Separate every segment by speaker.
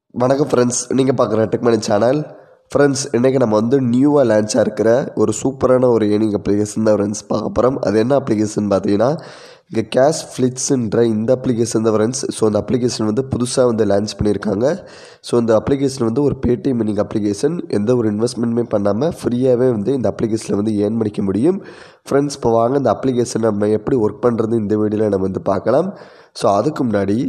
Speaker 1: வணக்கம் ஃப்ரெண்ட்ஸ் நீங்கள் பார்க்குற டெக்மனி சேனல் ஃப்ரெண்ட்ஸ் இன்றைக்கி நம்ம வந்து நியூவாக லான்ச்சாக இருக்கிற ஒரு சூப்பரான ஒரு ஏர்னிங் அப்ளிகேஷன் தான் ஃப்ரெண்ட்ஸ் பார்க்க போகிறோம் அது என்ன அப்ளிகேஷன் பார்த்தீங்கன்னா இங்கே கேஷ் ஃப்ளிக்ஸுன்ற இந்த அப்ளிகேஷன் தான் ஃப்ரெண்ட்ஸ் ஸோ அந்த அப்ளிகேஷன் வந்து புதுசாக வந்து லான்ச் பண்ணியிருக்காங்க ஸோ இந்த அப்ளிகேஷன் வந்து ஒரு பேடிஎம் மினிங் அப்ளிகேஷன் எந்த ஒரு இன்வெஸ்ட்மெண்ட்டுமே பண்ணாமல் ஃப்ரீயாகவே வந்து இந்த அப்ளிகேஷனில் வந்து ஏர்ன் பண்ணிக்க முடியும் ஃப்ரெண்ட்ஸ் இப்போ வாங்க இந்த அப்ளிகேஷன் நம்ம எப்படி ஒர்க் பண்ணுறது இந்த வீடியோவில் நம்ம வந்து பார்க்கலாம் ஸோ அதுக்கு முன்னாடி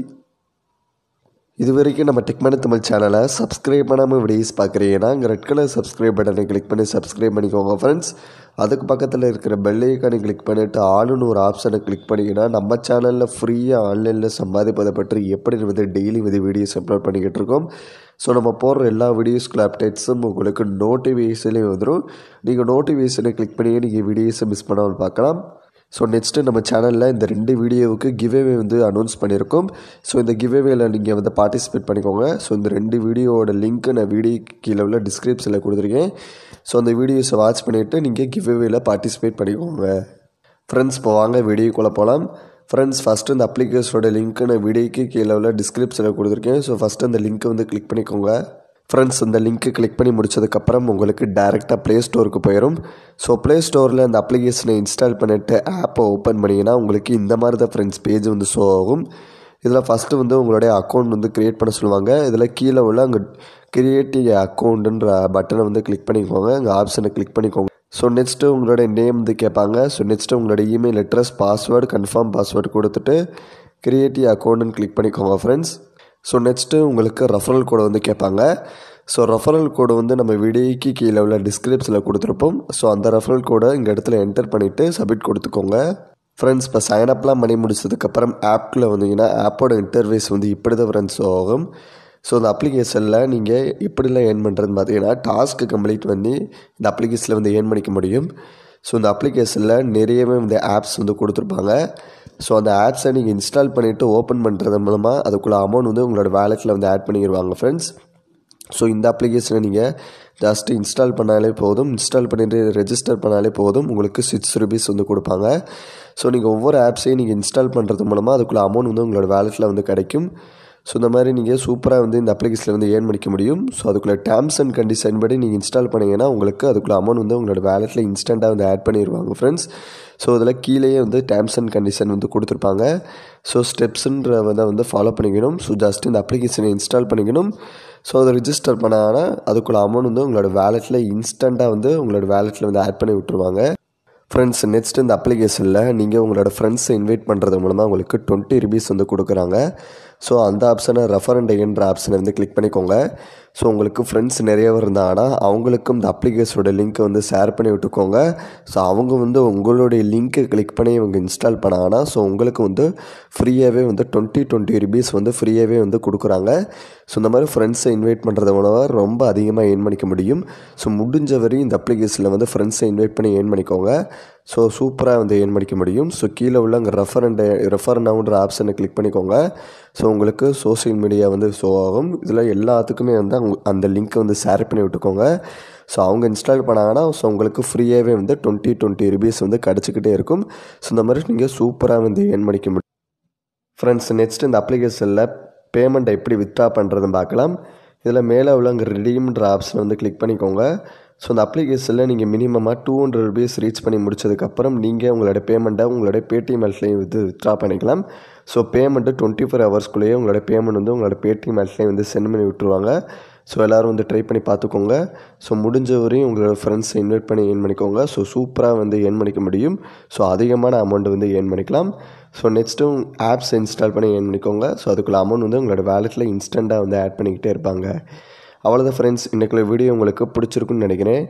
Speaker 1: இது வரைக்கும் நம்ம டெக்மனி தமிழ் சேனலை சப்ஸ்கிரைப் பண்ணாமல் வீடியோஸ் பார்க்குறீங்கன்னா இங்கே ரெட் கலர் சப்ஸ்கிரைப் பட்டனை கிளிக் பண்ணி சப்ஸ்கிரைப் பண்ணிக்கோங்க ஃப்ரெண்ட்ஸ் அதுக்கு பக்கத்தில் இருக்கிற பெல் ஐக்கானை கிளிக் பண்ணிவிட்டு ஆளுன்னு ஒரு ஆப்ஷனை கிளிக் பண்ணிங்கன்னா நம்ம சேனலில் ஃப்ரீயாக ஆன்லைனில் சம்பாதிப்பதை பற்றி எப்படி வந்து டெய்லி வந்து வீடியோஸ் அப்லோட் பண்ணிக்கிட்டு இருக்கோம் ஸோ நம்ம போடுற எல்லா வீடியோஸ்க்குள்ள அப்டேட்ஸும் உங்களுக்கு நோட்டிஃபிகேஷன்லேயும் வந்துடும் நீங்கள் நோட்டிஃபிகேஷனை கிளிக் பண்ணி நீங்கள் வீடியோஸை மிஸ் பண்ணாமல் பார்க்கலாம் ஸோ நெக்ஸ்ட்டு நம்ம சேனலில் இந்த ரெண்டு வீடியோவுக்கு கிவ்அவே வந்து அனௌன்ஸ் பண்ணியிருக்கோம் ஸோ இந்த கிவ்அவேல நீங்கள் வந்து பார்ட்டிசிபேட் பண்ணிக்கோங்க ஸோ இந்த ரெண்டு வீடியோவோட லிங்க்கு நான் வீடியோ கீழே உள்ள டிஸ்கிரிப்ஷனில் கொடுத்துருக்கேன் ஸோ அந்த வீடியோஸை வாட்ச் பண்ணிவிட்டு நீங்கள் கிவ்அவேல பார்ட்டிசிபேட் பண்ணிக்கோங்க ஃப்ரெண்ட்ஸ் இப்போ வாங்க வீடியோக்குள்ளே போகலாம் ஃப்ரெண்ட்ஸ் ஃபஸ்ட்டு இந்த அப்ளிகேஷனோட லிங்க்கு நான் வீடியோக்கு கீழே உள்ள டிஸ்கிரிப்ஷனில் கொடுத்துருக்கேன் ஸோ ஃபஸ்ட்டு அந்த லிங்க்கை வந்து கிளிக் பண்ணிக்கோங்க ஃப்ரெண்ட்ஸ் இந்த லிங்க்கு கிளிக் பண்ணி முடிச்சதுக்கப்புறம் உங்களுக்கு டேரெக்டாக ப்ளே ஸ்டோருக்கு போயிடும் ஸோ ப்ளே ஸ்டோரில் அந்த அப்ளிகேஷனை இன்ஸ்டால் பண்ணிவிட்டு ஆப்பை ஓப்பன் பண்ணிங்கன்னா உங்களுக்கு இந்த மாதிரி தான் ஃப்ரெண்ட்ஸ் பேஜ் வந்து ஷோ ஆகும் இதில் ஃபஸ்ட்டு வந்து உங்களுடைய அக்கௌண்ட் வந்து க்ரியேட் பண்ண சொல்லுவாங்க இதில் கீழே உள்ள அங்கே கிரியேட்டிவ் அக்கௌண்ட்டுன்ற பட்டனை வந்து கிளிக் பண்ணிக்கோங்க அங்கே ஆப்ஷனை கிளிக் பண்ணிக்கோங்க ஸோ நெக்ஸ்ட்டு உங்களுடைய நேம் வந்து கேட்பாங்க ஸோ நெக்ஸ்ட்டு உங்களுடைய email address password confirm password கொடுத்துட்டு கிரியேட்டிவ் அக்கௌண்ட்டுன்னு கிளிக் பண்ணிக்கோங்க ஃப்ரெண்ட்ஸ் ஸோ நெக்ஸ்ட்டு உங்களுக்கு ரெஃபரல் கோடு வந்து கேட்பாங்க ஸோ ரெஃபரல் கோடு வந்து நம்ம வீடியோக்கு கீழே உள்ள டிஸ்கிரிப்ஷனில் கொடுத்துருப்போம் ஸோ அந்த ரெஃபரல் கோடை இங்கே இடத்துல என்டர் பண்ணிவிட்டு சப்மிட் கொடுத்துக்கோங்க ஃப்ரெண்ட்ஸ் இப்போ சைன் அப்லாம் பண்ணி முடிச்சதுக்கப்புறம் ஆப்குள்ளே வந்தீங்கன்னா ஆப்போட இன்டர்வேஸ் வந்து இப்படி தான் ஃப்ரெண்ட்ஸ் ஆகும் ஸோ இந்த அப்ளிகேஷனில் நீங்கள் எப்படிலாம் ஏர்ன் பண்ணுறதுன்னு பார்த்தீங்கன்னா டாஸ்க்கு கம்ப்ளீட் பண்ணி இந்த அப்ளிகேஷனில் வந்து ஏர்ன் பண்ணிக்க முடியும் ஸோ இந்த அப்ளிகேஷனில் நிறையவே வந்து ஆப்ஸ் வந்து கொடுத்துருப்பாங்க ஸோ அந்த ஆப்ஸை நீங்கள் இன்ஸ்டால் பண்ணிவிட்டு ஓப்பன் பண்ணுறது மூலமாக அதுக்குள்ளே அமௌண்ட் வந்து உங்களோட வேலெட்டில் வந்து ஆட் பண்ணிடுவாங்க ஃப்ரெண்ட்ஸ் ஸோ இந்த அப்ளிகேஷனை நீங்கள் ஜஸ்ட்டு இன்ஸ்டால் பண்ணாலே போதும் இன்ஸ்டால் பண்ணிட்டு ரெஜிஸ்டர் பண்ணாலே போதும் உங்களுக்கு சிக்ஸ் ருபீஸ் வந்து கொடுப்பாங்க ஸோ நீங்கள் ஒவ்வொரு ஆப்ஸையும் நீங்கள் இன்ஸ்டால் பண்ணுறது மூலமாக அதுக்குள்ளே அமௌண்ட் வந்து உங்களோட வேலெட்டில் வந்து கிடைக்கும் ஸோ இந்த மாதிரி நீங்கள் சூப்பராக வந்து இந்த அப்ளிகேஷனில் வந்து ஏர்ன் பண்ணிக்க முடியும் ஸோ அதுக்குள்ளே டேர்ம்ஸ் அண்ட் கண்டிஷன் படி நீங்கள் இன்ஸ்டால் பண்ணிங்கன்னா உங்களுக்கு அதுக்குள்ளே அமௌண்ட் வந்து உங்களோட வேலெட்டில் இன்ஸ்டண்ட்டாக வந்து ஆட் பண்ணிடுவாங்க ஃப்ரெண்ட்ஸ் ஸோ இதில் கீழேயே வந்து டேர்ம்ஸ் அண்ட் கண்டிஷன் வந்து கொடுத்துருப்பாங்க ஸோ ஸ்டெப்ஸுன்றதை வந்து ஃபாலோ பண்ணிக்கணும் ஸோ ஜஸ்ட் இந்த அப்ளிகேஷனை இன்ஸ்டால் பண்ணிக்கணும் ஸோ அதை ரிஜிஸ்டர் பண்ணாங்கன்னா அதுக்குள்ள அமௌண்ட் வந்து உங்களோட வேலெட்டில் இன்ஸ்டண்ட்டாக வந்து உங்களோட வேலெட்டில் வந்து ஆட் பண்ணி விட்டுருவாங்க ஃப்ரெண்ட்ஸ் நெக்ஸ்ட் இந்த அப்ளிகேஷனில் நீங்கள் உங்களோட ஃப்ரெண்ட்ஸை இன்வைட் பண்ணுறது மூலமாக உங்களுக்கு டுவெண்ட்டி ருபீஸ் வந்து கொடுக்குறாங்க ஸோ அந்த ஆப்ஷனை ரெஃபரண்ட் என்ற ஆப்ஷனை வந்து கிளிக் பண்ணிக்கோங்க ஸோ உங்களுக்கு ஃப்ரெண்ட்ஸ் நிறைய இருந்தாங்கன்னா அவங்களுக்கும் இந்த அப்ளிகேஷனோட லிங்க்கை வந்து ஷேர் பண்ணி விட்டுக்கோங்க ஸோ அவங்க வந்து உங்களுடைய லிங்க்கை கிளிக் பண்ணி இவங்க இன்ஸ்டால் பண்ணாங்கன்னா ஸோ உங்களுக்கு வந்து ஃப்ரீயாகவே வந்து டுவெண்ட்டி டுவெண்ட்டி ருபீஸ் வந்து ஃப்ரீயாகவே வந்து கொடுக்குறாங்க ஸோ இந்த மாதிரி ஃப்ரெண்ட்ஸை இன்வைட் பண்ணுறது மூலமாக ரொம்ப அதிகமாக ஏர்ன் பண்ணிக்க முடியும் ஸோ முடிஞ்ச வரையும் இந்த அப்ளிகேஷனில் வந்து ஃப்ரெண்ட்ஸை இன்வைட் பண்ணி ஏர்ன் பண்ணிக்கோங்க ஸோ சூப்பராக வந்து ஏர்ன் பண்ணிக்க முடியும் ஸோ கீழே உள்ள அங்கே ரெஃபரண்ட் ரெஃபர் நவுன்ற ஆப்ஷனை கிளிக் பண்ணிக்கோங்க ஸோ உங்களுக்கு சோசியல் மீடியா வந்து ஷோ ஆகும் இதில் எல்லாத்துக்குமே வந்து அந்த லிங்க்கை வந்து ஷேர் பண்ணி விட்டுக்கோங்க ஸோ அவங்க இன்ஸ்டால் பண்ணாங்கன்னா ஸோ உங்களுக்கு ஃப்ரீயாகவே வந்து டுவெண்ட்டி டுவெண்ட்டி ருபீஸ் வந்து கிடச்சிக்கிட்டே இருக்கும் ஸோ இந்த மாதிரி நீங்கள் சூப்பராக வந்து ஏர்ன் பண்ணிக்க முடியும் ஃப்ரெண்ட்ஸ் நெக்ஸ்ட் இந்த அப்ளிகேஷனில் பேமெண்ட் எப்படி வித்ட்ரா பண்ணுறதுன்னு பார்க்கலாம் இதில் மேலே உள்ள அங்கே ரிடீம்ன்ற ஆப்ஷனை வந்து கிளிக் பண்ணிக்கோங்க ஸோ அந்த அப்ளிகேஷனில் நீங்கள் மினிமமாக டூ ஹண்ட்ரட் ருபீஸ் ரீச் பண்ணி முடிச்சதுக்கப்புறம் நீங்கள் உங்களோட பேமெண்ட்டை உங்களோட பேடிஎம் ஆட்லேயும் வந்து வித்ட்ரா பண்ணிக்கலாம் ஸோ பேமெண்ட்டு டுவெண்ட்டி ஃபோர் ஹவர்ஸ்க்குள்ளேயே உங்களோட பேமெண்ட் வந்து உங்களோட பேடிஎம் ஆட்லேயும் வந்து சென்ட் பண்ணி விட்டுருவாங்க ஸோ எல்லோரும் வந்து ட்ரை பண்ணி பார்த்துக்கோங்க ஸோ முடிஞ்ச வரையும் உங்களோட ஃப்ரெண்ட்ஸை இன்வைட் பண்ணி ஏர்ன் பண்ணிக்கோங்க ஸோ சூப்பராக வந்து ஏர்ன் பண்ணிக்க முடியும் ஸோ அதிகமான அமௌண்ட் வந்து ஏர்ன் பண்ணிக்கலாம் ஸோ நெக்ஸ்ட்டும் ஆப்ஸ் இன்ஸ்டால் பண்ணி ஏர்ன் பண்ணிக்கோங்க ஸோ அதுக்குள்ள அமௌண்ட் வந்து உங்களோட வேலெட்டில் இன்ஸ்டண்ட்டாக வந்து ஆட் பண்ணிக்கிட்டே இருப்பாங்க அவ்வளோதான் ஃப்ரெண்ட்ஸ் இன்றைக்குள்ள வீடியோ உங்களுக்கு பிடிச்சிருக்குன்னு நினைக்கிறேன்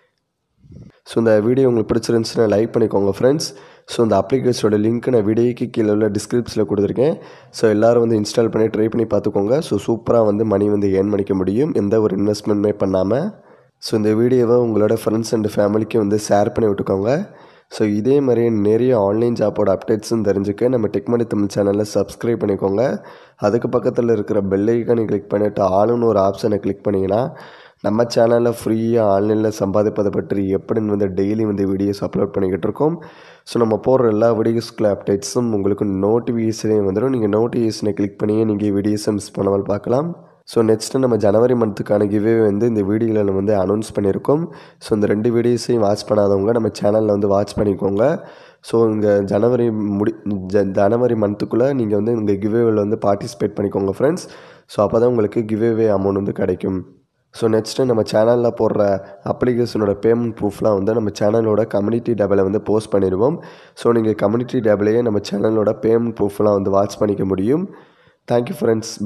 Speaker 1: ஸோ இந்த வீடியோ உங்களுக்கு பிடிச்சிருந்துச்சுன்னா லைக் பண்ணிக்கோங்க ஃப்ரெண்ட்ஸ் ஸோ இந்த அப்ளிகேஷனோட லிங்க் நான் வீடியோக்கு கீழே உள்ள டிஸ்கிரிப்ஷனில் கொடுத்துருக்கேன் ஸோ எல்லோரும் வந்து இன்ஸ்டால் பண்ணி ட்ரை பண்ணி பார்த்துக்கோங்க ஸோ சூப்பராக வந்து மணி வந்து ஏர்ன் பண்ணிக்க முடியும் எந்த ஒரு இன்வெஸ்ட்மெண்ட்டுமே பண்ணாமல் ஸோ இந்த வீடியோவை உங்களோட ஃப்ரெண்ட்ஸ் அண்ட் ஃபேமிலிக்கு வந்து ஷேர் பண்ணி விட்டுக்கோங்க ஸோ இதே மாதிரி நிறைய ஆன்லைன் ஜாப்போட அப்டேட்ஸும் தெரிஞ்சுக்க நம்ம டெக்மனி தமிழ் சேனலில் சப்ஸ்கிரைப் பண்ணிக்கோங்க அதுக்கு பக்கத்தில் இருக்கிற பெல் ஐக்கானை கிளிக் பண்ணிவிட்டு ஆளுன்னு ஒரு ஆப்ஷனை கிளிக் பண்ணிங்கன்னா நம்ம சேனலில் ஃப்ரீயாக ஆன்லைனில் சம்பாதிப்பதை பற்றி எப்படின்னு வந்து டெய்லி வந்து வீடியோஸ் அப்லோட் பண்ணிக்கிட்டு இருக்கோம் ஸோ நம்ம போடுற எல்லா வீடியோஸ்க்குள்ள அப்டேட்ஸும் உங்களுக்கு நோட்டிஃபிகேஷனே வந்துடும் நீங்கள் நோட்டிஃபிகேஷனை கிளிக் பண்ணியே நீங்கள் வீடியோஸை மிஸ் பண்ணாமல் பார்க்கலாம் ஸோ நெக்ஸ்ட்டு நம்ம ஜனவரி மந்த்துக்கான கிவே வந்து இந்த வீடியோவில் நம்ம வந்து அனௌன்ஸ் பண்ணியிருக்கோம் ஸோ இந்த ரெண்டு வீடியோஸையும் வாட்ச் பண்ணாதவங்க நம்ம சேனலில் வந்து வாட்ச் பண்ணிக்கோங்க ஸோ இங்கே ஜனவரி முடி ஜ ஜனவரி மந்த்துக்குள்ளே நீங்கள் வந்து இந்த கிவேவில் வந்து பார்ட்டிசிபேட் பண்ணிக்கோங்க ஃப்ரெண்ட்ஸ் ஸோ அப்போ தான் உங்களுக்கு கிவேவே அமௌண்ட் வந்து கிடைக்கும் ஸோ நெக்ஸ்ட்டு நம்ம சேனலில் போடுற அப்ளிகேஷனோட பேமெண்ட் ப்ரூஃப்லாம் வந்து நம்ம சேனலோட கம்யூனிட்டி டேபில் வந்து போஸ்ட் பண்ணிடுவோம் ஸோ நீங்கள் கம்யூனிட்டி டேபிளையே நம்ம சேனலோட பேமெண்ட் ப்ரூஃப்லாம் வந்து வாட்ச் பண்ணிக்க முடியும் தேங்க்யூ ஃப்ரெண்ட்ஸ்